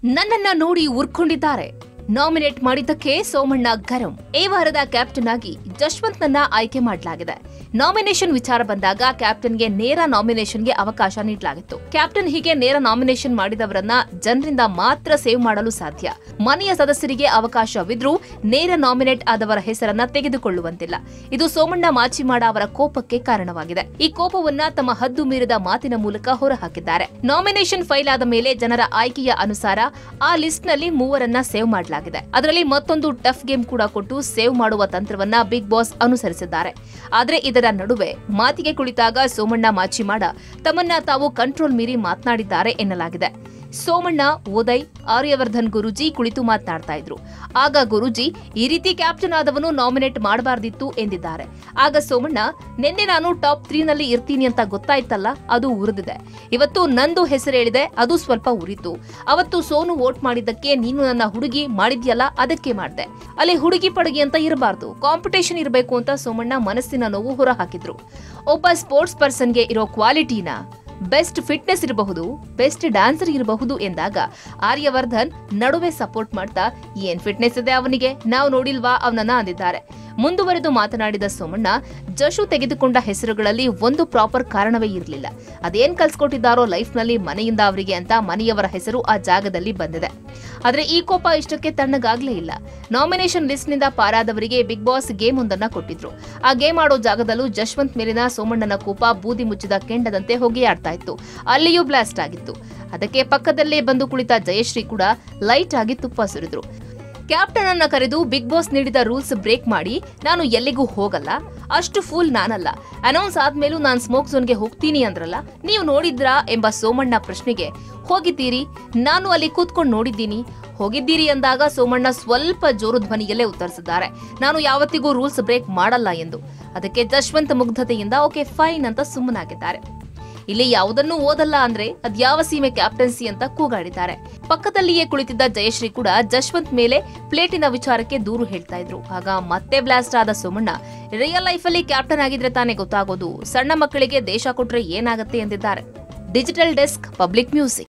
ನನ್ನನ್ನ ನೋಡಿ ಉರ್ಕೊಂಡಿದ್ದಾರೆ ನಾಮಿನೇಟ್ ಮಾಡಿದ್ದಕ್ಕೆ ಸೋಮಣ್ಣ ಗರಂ ಈ ವಾರದ ಕ್ಯಾಪ್ಟನ್ ಆಗಿ ಜಶ್ವಂತ್ನನ್ನ ಆಯ್ಕೆ ಮಾಡಲಾಗಿದೆ ನಾಮಿನೇಷನ್ ವಿಚಾರ ಬಂದಾಗ ಕ್ಯಾಪ್ಟನ್ಗೆ ನೇರ ನಾಮಿನೇಷನ್ಗೆ ಅವಕಾಶ ನೀಡಲಾಗಿತ್ತು ಕ್ಯಾಪ್ಟನ್ ಹೀಗೆ ನೇರ ನಾಮಿನೇಷನ್ ಮಾಡಿದವರನ್ನ ಜನರಿಂದ ಮಾತ್ರ ಸೇವ್ ಮಾಡಲು ಸಾಧ್ಯ ಮನೆಯ ಸದಸ್ಯರಿಗೆ ಅವಕಾಶವಿದ್ರೂ ನೇರ ನಾಮಿನೇಟ್ ಆದವರ ಹೆಸರನ್ನ ತೆಗೆದುಕೊಳ್ಳುವಂತಿಲ್ಲ ಇದು ಸೋಮಣ್ಣ ಮಾಚಿಮಾಡ ಅವರ ಕೋಪಕ್ಕೆ ಕಾರಣವಾಗಿದೆ ಈ ಕೋಪವನ್ನ ತಮ್ಮ ಹದ್ದು ಮೀರಿದ ಮಾತಿನ ಮೂಲಕ ಹೊರಹಾಕಿದ್ದಾರೆ ನಾಮಿನೇಷನ್ ಫೈಲ್ ಆದ ಮೇಲೆ ಜನರ ಆಯ್ಕೆಯ ಅನುಸಾರ ಆ ಲಿಸ್ಟ್ ನಲ್ಲಿ ಮೂವರನ್ನ ಸೇವ್ ಮಾಡಲಾಗಿದೆ ಅದರಲ್ಲಿ ಮತ್ತೊಂದು ಟಫ್ ಗೇಮ್ ಕೂಡ ಕೊಟ್ಟು ಸೇವ್ ಮಾಡುವ ತಂತ್ರವನ್ನ ಬಿಗ್ ಬಾಸ್ ಅನುಸರಿಸಿದ್ದಾರೆ ಆದ್ರೆ ಇದರ ನಡುವೆ ಮಾತಿಗೆ ಕುಳಿತಾಗ ಸೋಮಣ್ಣ ಮಾಚಿಮಾಡ ತಮ್ಮನ್ನ ತಾವು ಕಂಟ್ರೋಲ್ ಮೀರಿ ಮಾತನಾಡಿದ್ದಾರೆ ಎನ್ನಲಾಗಿದೆ ಸೋಮಣ್ಣ ಉದಯ್ ಆರ್ಯವರ್ಧನ್ ಗುರುಜಿ ಕುಳಿತು ಮಾತನಾಡ್ತಾ ಇದ್ರು ಆಗ ಗುರುಜಿ ಈ ರೀತಿ ಕ್ಯಾಪ್ಟನ್ ಆದವನು ನಾಮಿನೇಟ್ ಮಾಡಬಾರ್ದಿತ್ತು ಎಂದಿದ್ದಾರೆ ಆಗ ಸೋಮಣ್ಣ ನಿನ್ನೆ ನಾನು ಟಾಪ್ ತ್ರೀ ನಲ್ಲಿ ಇರ್ತೀನಿ ಅಂತ ಗೊತ್ತಾಯ್ತಲ್ಲ ಅದು ಉರಿದಿದೆ ಇವತ್ತು ನಂದು ಹೆಸರು ಹೇಳಿದೆ ಅದು ಸ್ವಲ್ಪ ಉರಿತು ಅವತ್ತು ಸೋನು ವೋಟ್ ಮಾಡಿದ್ದಕ್ಕೆ ನೀನು ನನ್ನ ಹುಡುಗಿ ಮಾಡಿದ್ಯಲ್ಲ ಅದಕ್ಕೆ ಮಾಡ್ದೆ ಅಲ್ಲಿ ಹುಡುಗಿ ಪಡುಗಿ ಅಂತ ಇರಬಾರ್ದು ಕಾಂಪಿಟೇಷನ್ ಇರಬೇಕು ಅಂತ ಸೋಮಣ್ಣ ಮನಸ್ಸಿನ ನೋವು ಹೊರ ಹಾಕಿದ್ರು ಒಬ್ಬ ಸ್ಪೋರ್ಟ್ಸ್ ಪರ್ಸನ್ಗೆ ಇರೋ ಕ್ವಾಲಿಟಿನ ಬೆಸ್ಟ್ ಫಿಟ್ನೆಸ್ ಇರಬಹುದು ಬೆಸ್ಟ್ ಡ್ಯಾನ್ಸರ್ ಇರಬಹುದು ಎಂದಾಗ ಆರ್ಯವರ್ಧನ್ ನಡುವೆ ಸಪೋರ್ಟ್ ಮಾಡ್ತಾ ಏನ್ ಫಿಟ್ನೆಸ್ ಇದೆ ಅವನಿಗೆ ನಾವು ನೋಡಿಲ್ವಾ ಅವನನ್ನ ಅಂದಿದ್ದಾರೆ ಮುಂದುವರೆದು ಮಾತನಾಡಿದ ಸೋಮಣ್ಣ ಜಶು ತೆಗೆದುಕೊಂಡ ಹೆಸರುಗಳಲ್ಲಿ ಒಂದು ಪ್ರಾಪರ್ ಕಾರಣವೇ ಇರಲಿಲ್ಲ ಅದೇನ್ ಕಲ್ಸ್ಕೊಟ್ಟಿದ್ದಾರೋ ಲೈಫ್ನಲ್ಲಿ ಮನೆಯಿಂದ ಅವರಿಗೆ ಅಂತ ಮನೆಯವರ ಹೆಸರು ಆ ಜಾಗದಲ್ಲಿ ಬಂದಿದೆ ಆದ್ರೆ ಈ ಕೋಪ ಇಷ್ಟಕ್ಕೆ ತಣ್ಣಗಾಗ್ಲೇ ಇಲ್ಲ ನಾಮಿನೇಷನ್ ಲಿಸ್ಟ್ ನಿಂದ ಪಾರಾದವರಿಗೆ ಬಿಗ್ ಬಾಸ್ ಗೇಮ್ ಒಂದನ್ನ ಕೊಟ್ಟಿದ್ರು ಆ ಗೇಮ್ ಆಡೋ ಜಾಗದಲ್ಲೂ ಜಶ್ವಂತ್ ಮೇಲಿನ ಸೋಮಣ್ಣನ ಕೋಪ ಬೂದಿ ಮುಚ್ಚಿದ ಕೆಂಡದಂತೆ ಹೊಗೆಯಾಡ್ತಾ ಇತ್ತು ಅಲ್ಲಿಯೂ ಬ್ಲಾಸ್ಟ್ ಆಗಿತ್ತು ಅದಕ್ಕೆ ಪಕ್ಕದಲ್ಲೇ ಬಂದು ಕುಳಿತ ಜಯಶ್ರೀ ಕೂಡ ಲೈಟ್ ಆಗಿ ತುಪ್ಪ ಸುರಿದ್ರು ಕ್ಯಾಪ್ಟನ್ ಅನ್ನ ಕರೆದು ಬಿಗ್ ಬಾಸ್ ನೀಡಿದ ರೂಲ್ಸ್ ಬ್ರೇಕ್ ಮಾಡಿ ನಾನು ಎಲ್ಲಿಗೂ ಹೋಗಲ್ಲ ಅಷ್ಟು ಫೂಲ್ ನಾನಲ್ಲ ಅನೌನ್ಸ್ ಆದ್ಮೇಲೂ ನಾನು ಸ್ಮೋಕ್ ಝೋನ್ಗೆ ಹೋಗ್ತೀನಿ ಅಂದ್ರಲ್ಲ ನೀವು ನೋಡಿದ್ರಾ ಎಂಬ ಸೋಮಣ್ಣ ಪ್ರಶ್ನೆಗೆ ಹೋಗಿದ್ದೀರಿ ನಾನು ಅಲ್ಲಿ ಕೂತ್ಕೊಂಡು ನೋಡಿದ್ದೀನಿ ಹೋಗಿದ್ದೀರಿ ಅಂದಾಗ ಸೋಮಣ್ಣ ಸ್ವಲ್ಪ ಜೋರು ಧ್ವನಿಯಲ್ಲೇ ಉತ್ತರಿಸಿದ್ದಾರೆ ನಾನು ಯಾವತ್ತಿಗೂ ರೂಲ್ಸ್ ಬ್ರೇಕ್ ಮಾಡಲ್ಲ ಎಂದು ಅದಕ್ಕೆ ಜಶ್ವಂತ್ ಮುಗ್ಧತೆಯಿಂದ ಓಕೆ ಫೈನ್ ಅಂತ ಸುಮ್ಮನಾಗಿದ್ದಾರೆ ಇಲ್ಲಿ ಯಾವುದನ್ನೂ ಓದಲ್ಲ ಅಂದ್ರೆ ಅದ್ಯಾವ ಸೀಮೆ ಕ್ಯಾಪ್ಟನ್ಸಿ ಅಂತ ಕೂಗಾಡಿದ್ದಾರೆ ಪಕ್ಕದಲ್ಲಿಯೇ ಕುಳಿತಿದ್ದ ಜಯಶ್ರೀ ಕೂಡ ಜಶ್ವಂತ್ ಮೇಲೆ ಪ್ಲೇಟಿನ ವಿಚಾರಕ್ಕೆ ದೂರು ಹೇಳ್ತಾ ಇದ್ರು ಆಗ ಮತ್ತೆ ಬ್ಲಾಸ್ಟ್ ಆದ ಸೋಮಣ್ಣ ರಿಯಲ್ ಲೈಫ್ ಅಲ್ಲಿ ಕ್ಯಾಪ್ಟನ್ ಆಗಿದ್ರೆ ತಾನೇ ಗೊತ್ತಾಗೋದು ಸಣ್ಣ ಮಕ್ಕಳಿಗೆ ದೇಶ ಕೊಟ್ರೆ ಏನಾಗತ್ತೆ ಎಂದಿದ್ದಾರೆ ಡಿಜಿಟಲ್ ಡೆಸ್ಕ್ ಪಬ್ಲಿಕ್ ಮ್ಯೂಸಿಕ್